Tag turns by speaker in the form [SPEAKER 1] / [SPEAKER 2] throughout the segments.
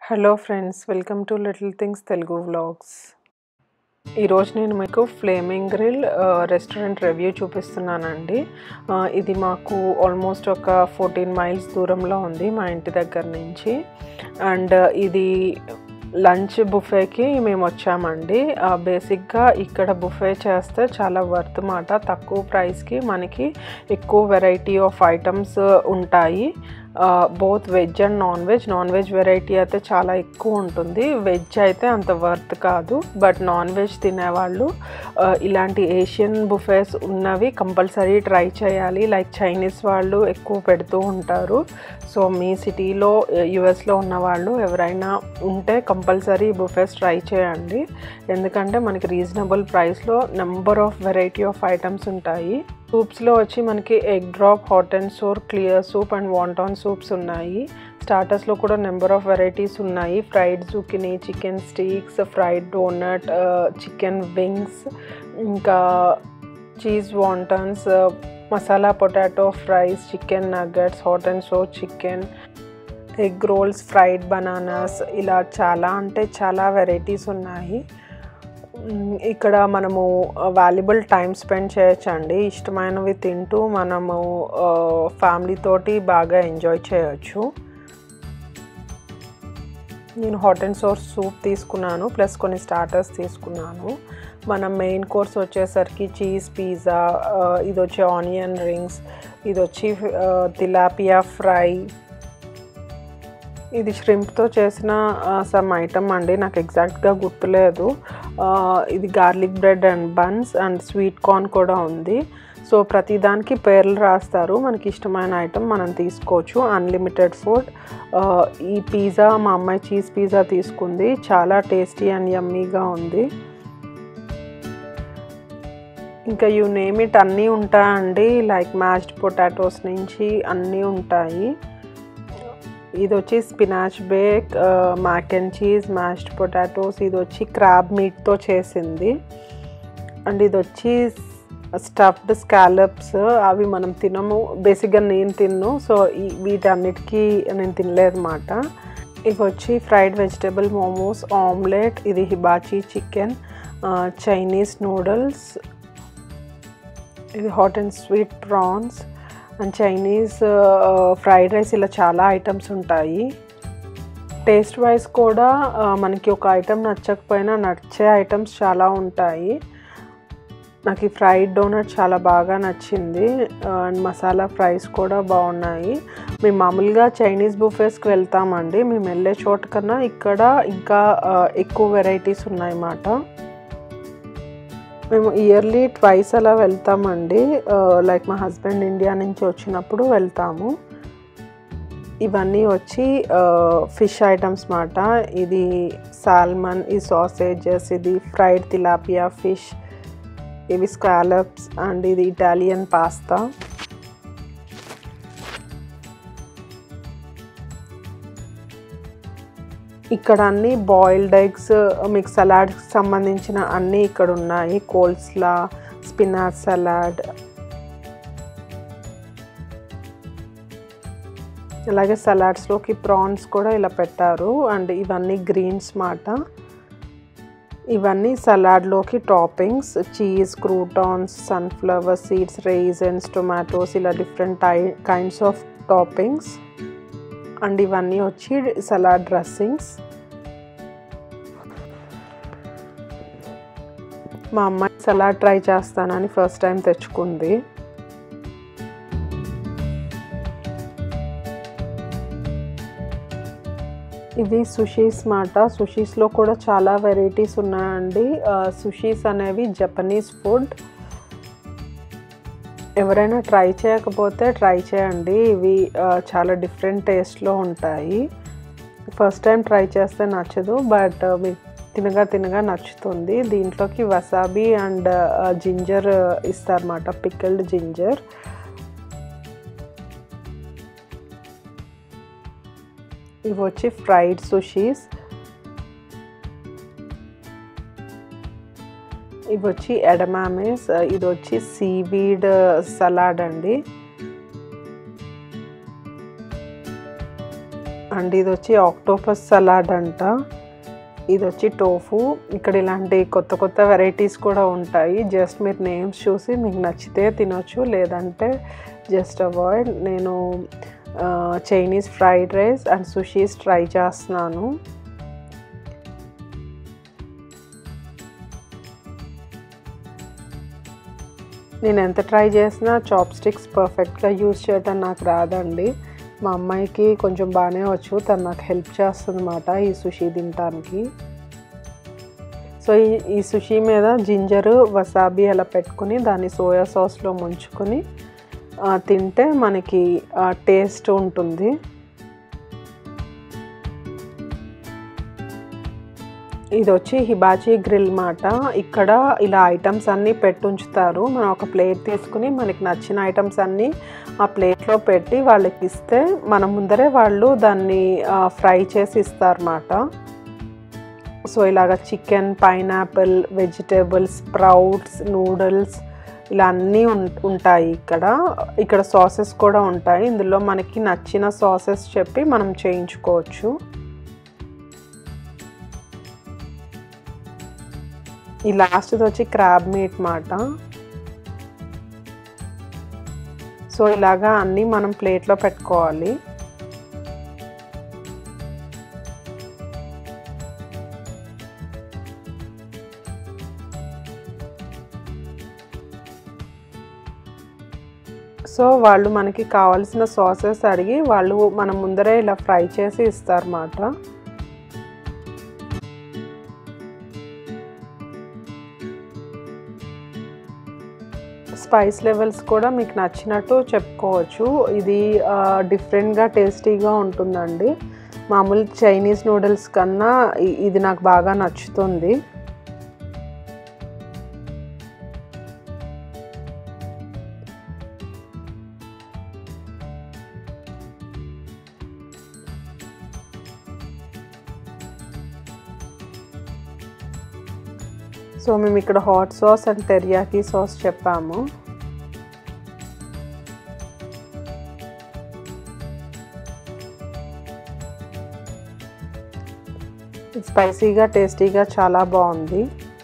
[SPEAKER 1] hello friends welcome to little things Telugu vlogs ఈరోజు నేను మీకు ఫ్లేమింగ్ గ్రిల్ రెస్టారెంట్ రివ్యూ చూపిస్తున్నానండి ఆ, ఇది మాకు ఆల్మోస్ట్ ఒక ఫోర్టీన్ మైల్స్ దూరంలో ఉంది మా ఇంటి దగ్గర నుంచి అండ్ ఇది లంచ్ బుఫేకి మేము వచ్చామండి బేసిక్గా ఇక్కడ బుఫే చేస్తే చాలా వర్త్ మాట తక్కువ ప్రైస్కి మనకి ఎక్కువ వెరైటీ ఆఫ్ ఐటమ్స్ ఉంటాయి both veg and non veg non veg variety అయితే చాలా ఎక్కువ ఉంటుంది వెజ్ అయితే అంత వర్త్ కాదు బట్ నాన్ వెజ్ తినేవాళ్ళు ఆ, ఇలాంటి ఏషియన్ బుఫేస్ ఉన్నవి కంపల్సరీ ట్రై చేయాలి లైక్ చైనీస్ వాళ్ళు ఎక్కువ పెడుతూ ఉంటారు సో మీ సిటీలో యుఎస్లో ఉన్న వాళ్ళు ఎవరైనా ఉంటే కంపల్సరీ బుఫేస్ ట్రై చేయండి ఎందుకంటే మనకి రీజనబుల్ ప్రైస్లో number of variety of items ఉంటాయి సూప్స్లో వచ్చి మనకి egg drop hot and sour clear soup and wonton soups ఉన్నాయి స్టార్టర్స్లో కూడా నెంబర్ ఆఫ్ వెరైటీస్ ఉన్నాయి fried zucchini chicken steaks fried donut chicken wings ఇంకా cheese wontons masala potato fries chicken nuggets hot and sour chicken egg rolls fried bananas ఇలా చాలా అంటే చాలా varieties ఉన్నాయి మ్, ఇక్కడ మనము వాల్యుబుల్ టైం స్పెండ్ చేయొచ్చండి ఇష్టమైనవి తింటూ మనము ఫ్యామిలీ తోటి బాగా ఎంజాయ్ చేయొచ్చు నేను హాట్ అండ్ సోర్స్ సూప్ తీసుకున్నాను ప్లస్ కొన్ని స్టార్టర్స్ తీసుకున్నాను మన మెయిన్ కోర్స్ వచ్చేసరికి చీజ్ పిజ్జా ఇది వచ్చి ఆనియన్ రింగ్స్ ఇది వచ్చి తిలాపియా ఫ్రై ఇది ష్రింప్తో చేసిన సమ్ ఐటమ్ అండి నాకు ఎగ్జాక్ట్గా గుర్తులేదు ఆ, ఇది garlic bread and buns and sweet corn కూడా ఉంది సో ప్రతిదానికి పేర్లు రాస్తారు మనకి ఇష్టమైన ఐటమ్ మనం తీసుకోవచ్చు అన్లిమిటెడ్ ఫుడ్ ఈ పిజ్జా మా అమ్మాయి చీజ్ పిజ్జా తీసుకుంది చాలా టేస్టీ అండ్ యమ్మీగా ఉంది ఇంకా యూ నేమ్ ఇట్ అన్నీ ఉంటాయండి లైక్ మ్యాష్డ్ పొటాటోస్ నుంచి అన్నీ ఉంటాయి ఇది వచ్చి spinach bake mac and cheese mashed potatoes ఇది వచ్చి క్రాబ్ మీట్తో చేసింది అండ్ ఇది వచ్చి స్టఫ్డ్ స్కాలప్స్ అవి మనం తినము బేసిక్గా నేను తిన్ను సో ఈ వీటన్నిటికీ నేను తినలేదన్నమాట ఇవి వచ్చి ఫ్రైడ్ వెజిటబుల్ మోమోస్ ఆమ్లెట్ ఇది హిబాచీ చికెన్ చైనీస్ నూడిల్స్ ఇది hot and sweet prawns and Chinese fried rice ఇలా చాలా ఐటమ్స్ ఉంటాయి టేస్ట్ వైజ్ కూడా ఆ, మనకి ఒక ఐటమ్ నచ్చకపోయినా నచ్చే ఐటమ్స్ చాలా ఉంటాయి నాకు ఈ ఫ్రైడ్ డోనట్ చాలా బాగా నచ్చింది అండ్ మసాలా ఫ్రైస్ కూడా బాగున్నాయి మేము మామూలుగా చైనీస్ బుఫేస్కి వెళ్తామండి మేము వెళ్ళే చోట కన్నా ఇక్కడ ఇంకా ఆ, ఎక్కువ వెరైటీస్ ఉన్నాయన్నమాట మేము ఇయర్లీ ట్వైస్ అలా వెళ్తామండి లైక్ మా హస్బెండ్ ఇండియా నుంచి వచ్చినప్పుడు వెళ్తాము ఇవన్నీ వచ్చి ఫిష్ ఐటమ్స్ మాట ఇది సాల్మన్ ఈ సాసేజెస్ ఇది ఫ్రైడ్ తిలాపియా ఫిష్ ఇవి స్కాలప్స్ అండ్ ఇది ఇటాలియన్ పాస్తా ఇక్కడ అన్ని బాయిల్డ్ ఎగ్స్ మీకు సలాడ్కి సంబంధించిన అన్నీ ఇక్కడ ఉన్నాయి కోల్స్లా స్పినాచ్ సలాడ్ అలాగే సలాడ్స్లోకి ప్రాన్స్ కూడా ఇలా పెట్టారు అండ్ ఇవన్నీ గ్రీన్స్ మాట ఇవన్నీ సలాడ్లోకి toppings cheese croutons sunflower seeds raisins tomatoes ఇలా డిఫరెంట్ టై కైండ్స్ ఆఫ్ టాపింగ్స్ అండ్ ఇవన్నీ వచ్చి సలాడ్ డ్రెస్సింగ్స్ మా అమ్మాయి సలాడ్ ట్రై చేస్తానని ఫస్ట్ టైం తెచ్చుకుంది ఇవి సుషీస్ మాట సుషీస్లో కూడా చాలా వెరైటీస్ ఉన్నాయండి సుషీస్ అనేవి జపనీస్ ఫుడ్ ఎవరైనా ట్రై చేయకపోతే ట్రై చేయండి ఇవి ఆ, చాలా డిఫరెంట్ టేస్ట్లో ఉంటాయి ఫస్ట్ టైం ట్రై చేస్తే నచ్చదు బట్ మీకు తినగా తినగా నచ్చుతుంది దీంట్లోకి వసాబీ అండ్ జింజర్ ఇస్తారన్నమాట పికిల్డ్ జింజర్ ఇవి వచ్చి ఫ్రైడ్ సుషీస్ ఇవి వచ్చి ఎడమామిస్ ఇది వచ్చి సీవీడ్ సలాడ్ అండి అండ్ ఇది వచ్చి ఆక్టోపస్ సలాడ్ అంట ఇది వచ్చి టోఫు ఇక్కడ ఇలాంటి కొత్త కొత్త వెరైటీస్ కూడా ఉంటాయి జస్ట్ మీరు నేమ్స్ చూసి మీకు నచ్చితే తినొచ్చు లేదంటే జస్ట్ అవాయిడ్ నేను Chinese fried rice and sushis try చేస్తున్నాను నేను ఎంత ట్రై చేసినా చాప్ స్టిక్స్ పర్ఫెక్ట్గా యూజ్ చేయటం నాకు రాదండి మా అమ్మాయికి కొంచెం బాగానే వచ్చు తను నాకు హెల్ప్ చేస్తుందన్నమాట ఈ సుషి తినటానికి సో ఈ ఈ సుషి మీద జింజరు వసాబీ అలా పెట్టుకుని దాన్ని సోయా సాస్లో ముంచుకొని తింటే మనకి టేస్ట్ ఉంటుంది ఇది వచ్చి హిబాచీ గ్రిల్ మాట ఇక్కడ ఇలా ఐటమ్స్ అన్నీ పెట్టుంచుతారు మనం ఒక ప్లేట్ తీసుకుని మనకి నచ్చిన ఐటమ్స్ అన్నీ ఆ ప్లేట్లో పెట్టి వాళ్ళకి ఇస్తే మన ముందరే వాళ్ళు దాన్ని ఫ్రై చేసి ఇస్తారన్నమాట సో ఇలాగ chicken pineapple vegetables sprouts noodles ఇలా అన్నీ ఉంటాయి ఇక్కడ ఇక్కడ సాసెస్ కూడా ఉంటాయి ఇందులో మనకి నచ్చిన సాసెస్ చెప్పి మనం చేయించుకోవచ్చు ఈ లాస్ట్ది వచ్చి క్రాబ్ మీట్ మాట సో ఇలాగా అన్నీ మనం ప్లేట్లో పెట్టుకోవాలి సో వాళ్ళు మనకి కావాల్సిన సాసెస్ అడిగి వాళ్ళు మన ముందరే ఇలా ఫ్రై చేసి ఇస్తారన్నమాట స్పైస్ లెవెల్స్ కూడా మీకు నచ్చినట్టు చెప్పుకోవచ్చు ఇది డిఫరెంట్గా టేస్టీగా ఉంటుందండి మామూలు చైనీస్ నూడిల్స్ కన్నా ఇది నాకు బాగా నచ్చుతుంది సో మేము ఇక్కడ hot sauce and teriyaki sauce చెప్పాము స్పైసీగా టేస్టీగా చాలా బాగుంది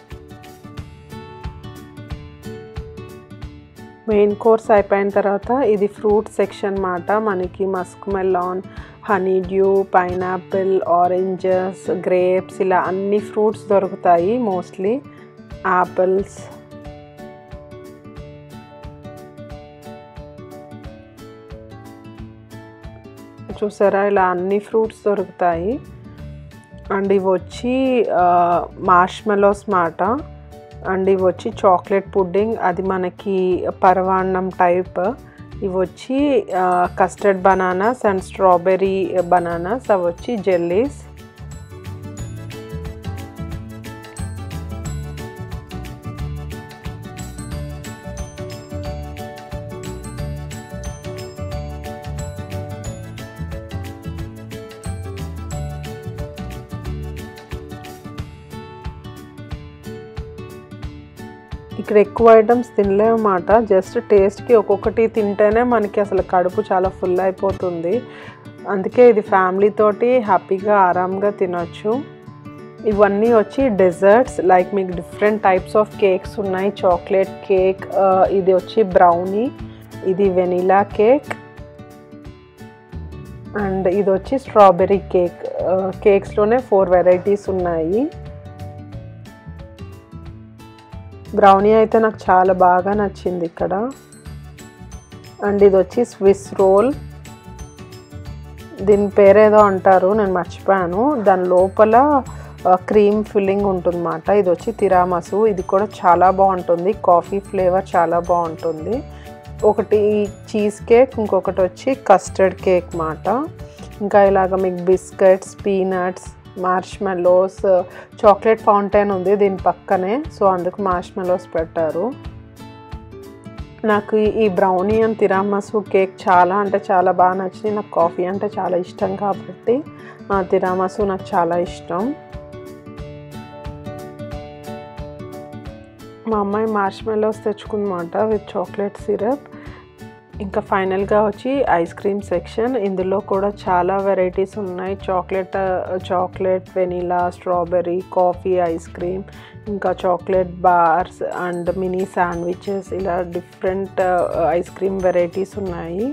[SPEAKER 1] మెయిన్ కోర్స్ అయిపోయిన తర్వాత ఇది ఫ్రూట్ సెక్షన్ మాట మనకి musk melon honeydew pineapple oranges grapes ఇలా అన్ని ఫ్రూట్స్ దొరుకుతాయి మోస్ట్లీ యాపిల్స్ చూసారా ఇలా అన్ని ఫ్రూట్స్ దొరుకుతాయి అండ్ ఇవి వచ్చి మార్ష్మెలోస్ మాట అండ్ ఇవి వచ్చి చాక్లెట్ పుడ్డింగ్ అది మనకి పరవాన్నం టైప్ ఇవి వచ్చి custard bananas and strawberry bananas అవి వచ్చి జెల్లీస్ ఇక్కడ ఎక్కువ ఐటమ్స్ తినలేమన్నమాట జస్ట్ టేస్ట్కి ఒక్కొక్కటి తింటేనే మనకి అసలు కడుపు చాలా ఫుల్ అయిపోతుంది అందుకే ఇది ఫ్యామిలీ తోటి హ్యాపీగా ఆరామ్గా తినొచ్చు ఇవన్నీ వచ్చి డెజర్ట్స్ లైక్ మీకు డిఫరెంట్ టైప్స్ ఆఫ్ కేక్స్ ఉన్నాయి చాక్లెట్ కేక్ ఇది వచ్చి బ్రౌనీ ఇది వెనిలా కేక్ అండ్ ఇది వచ్చి స్ట్రాబెర్రీ కేక్ కేక్స్లోనే ఫోర్ వెరైటీస్ ఉన్నాయి బ్రౌనీ అయితే నాకు చాలా బాగా నచ్చింది ఇక్కడ అండ్ ఇది వచ్చి స్విస్ రోల్ దీని పేరేదో అంటారు నేను మర్చిపోయాను దాని లోపల క్రీమ్ ఫిల్లింగ్ ఉంటుందన్నమాట ఇది వచ్చి తిరామసు ఇది కూడా చాలా బాగుంటుంది కాఫీ ఫ్లేవర్ చాలా బాగుంటుంది ఒకటి చీజ్ కేక్ ఇంకొకటి వచ్చి కస్టర్డ్ కేక్ మాట ఇంకా ఇలాగ మీకు biscuits peanuts marshmallows chocolate fountain ఉంది దీని పక్కనే సో అందుకు మార్ష్మెలోస్ పెట్టారు నాకు ఈ బ్రౌనీ అండ్ తిరామసు కేక్ చాలా అంటే చాలా బాగా నచ్చింది నాకు కాఫీ అంటే చాలా ఇష్టం కాబట్టి తిరామసు నాకు చాలా ఇష్టం మా అమ్మాయి మార్ష్మెలోస్ తెచ్చుకుందన్నమాట విత్ చాక్లెట్ సిరప్ ఇంకా ఫైనల్గా వచ్చి ఐస్ క్రీమ్ సెక్షన్ ఇందులో కూడా చాలా వెరైటీస్ ఉన్నాయి chocolate chocolate vanilla strawberry coffee ice cream ఇంకా chocolate bars and mini sandwiches ఇలా డిఫరెంట్ ఐస్ క్రీమ్ వెరైటీస్ ఉన్నాయి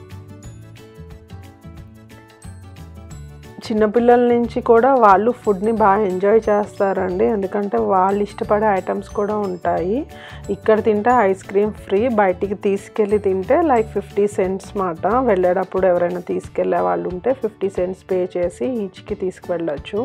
[SPEAKER 1] చిన్నపిల్లల నుంచి కూడా వాళ్ళు ఫుడ్ని బాగా ఎంజాయ్ చేస్తారండి ఎందుకంటే వాళ్ళు ఇష్టపడే ఐటమ్స్ కూడా ఉంటాయి ఇక్కడ తింటే ఐస్ క్రీమ్ ఫ్రీ బయటికి తీసుకెళ్ళి తింటే లైక్ ఫిఫ్టీ సెంట్స్ మాట వెళ్ళేటప్పుడు ఎవరైనా తీసుకెళ్ళే వాళ్ళు ఉంటే ఫిఫ్టీ సెంట్స్ పే చేసి ఈచ్కి తీసుకువెళ్ళచ్చు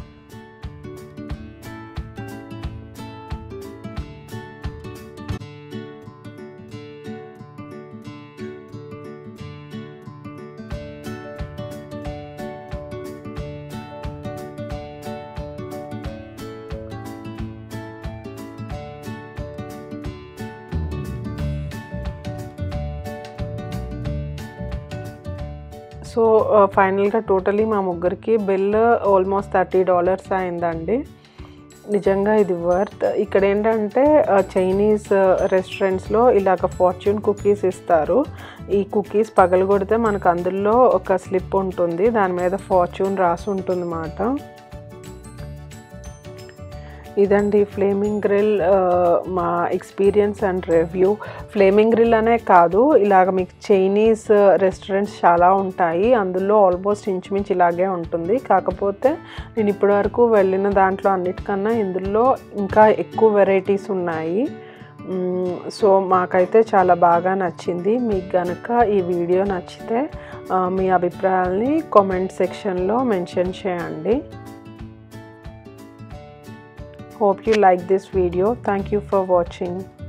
[SPEAKER 1] సో ఫైనల్గా టోటలీ మా ముగ్గురికి బిల్ ఆల్మోస్ట్ థర్టీ డాలర్స్ అయిందండి నిజంగా ఇది వర్త్ ఇక్కడ ఏంటంటే చైనీస్ రెస్టారెంట్స్లో ఇలాగ ఫార్చ్యూన్ కుకీస్ ఇస్తారు ఈ కుకీస్ పగలగొడితే మనకు అందులో ఒక స్లిప్ ఉంటుంది దాని మీద ఫార్చ్యూన్ రాసి ఉంటుంది అన్నమాట ఇదండి ఫ్లేమింగ్ గ్రిల్ మా experience and review flaming grill అనే కాదు ఇలాగ మీకు చైనీస్ రెస్టారెంట్స్ చాలా ఉంటాయి అందులో ఆల్మోస్ట్ ఇంచుమించు ఇలాగే ఉంటుంది కాకపోతే నేను ఇప్పటివరకు వెళ్ళిన దాంట్లో అన్నిటికన్నా ఇందులో ఇంకా ఎక్కువ వెరైటీస్ ఉన్నాయి సో మాకైతే చాలా బాగా నచ్చింది మీకు కనుక ఈ వీడియో నచ్చితే మీ అభిప్రాయాల్ని కామెంట్ సెక్షన్లో మెన్షన్ చేయండి hope you like this video thank you for watching